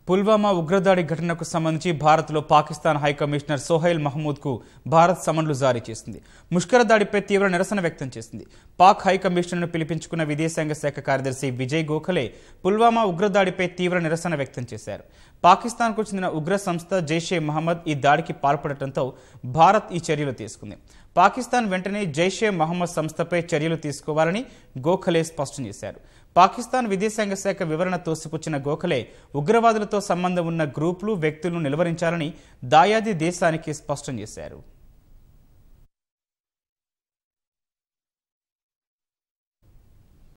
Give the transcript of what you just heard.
పుల్వామా ఉగ్రదాడి ఘటనకు సంబంధించి భారత్లో పాకిస్తాన్ హై కమిషనర్ సోహైల్ మహమూద్కు భారత్ సమన్లు జారీ చేసింది ముష్కర దాడిపై తీవ్ర నిరసన వ్యక్తం చేసింది పాక్ హై కమిషనర్ను పిలిపించుకున్న విదేశాంగ శాఖ కార్యదర్శి విజయ్ గోఖలే పుల్వామా ఉగ్రదాడిపై తీవ్ర నిరసన వ్యక్తం చేశారు పాకిస్తాన్కు చెందిన ఉగ్ర సంస్థ జైషే మహమ్మద్ ఈ దాడికి పాల్పడటంతో భారత్ ఈ చర్యలు తీసుకుంది పాకిస్తాన్ వెంటనే జైషే మహమ్మద్ సంస్థపై చర్యలు తీసుకోవాలని గోఖలే స్పష్టం చేశారు పాకిస్తాన్ విదేశాంగ శాఖ వివరణ తోసిపుచ్చిన గోఖలే ఉగ్రవాదులతో సంబంధం ఉన్న గ్రూపులు వ్యక్తులను నిలువరించాలని దాయాది దేశానికి స్పష్టం చేశారు